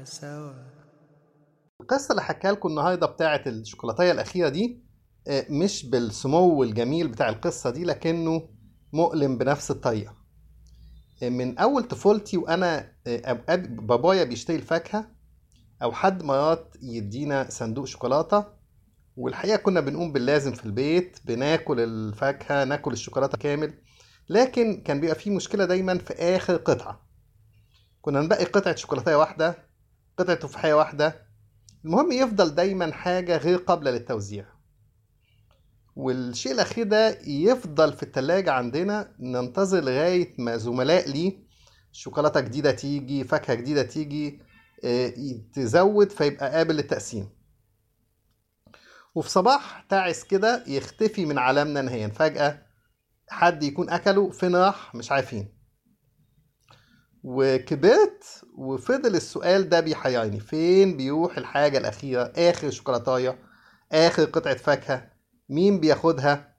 سوا القصة اللي حكاها لكم النهاردة بتاعة الشوكولاتية الأخيرة دي آه، مش بالسمو الجميل بتاع القصة دي لكنه مؤلم بنفس الطريقة آه، من أول طفولتي وأنا آه، أب- بابايا بيشتري الفاكهة أو حد مرات يدينا صندوق شوكولاتة والحقيقة كنا بنقوم باللازم في البيت بناكل الفاكهة ناكل الشوكولاتة كامل لكن كان بيبقى فيه مشكلة دايما في آخر قطعة كنا نبقي قطعة شوكولاتة واحدة قطعة تفاحية واحدة المهم يفضل دايما حاجة غير قابلة للتوزيع والشيء الأخير ده يفضل في التلاجة عندنا ننتظر لغاية ما زملاء ليه شوكولاتة جديدة تيجي فاكهة جديدة تيجي آه، تزود فيبقى قابل للتقسيم وفي صباح تعس كده يختفي من عالمنا نهائيا فجأة حد يكون أكله فين راح مش عارفين وكبرت وفضل السؤال ده بيحيرني فين بيروح الحاجة الأخيرة آخر شوكولاتاية آخر قطعة فاكهة مين بياخدها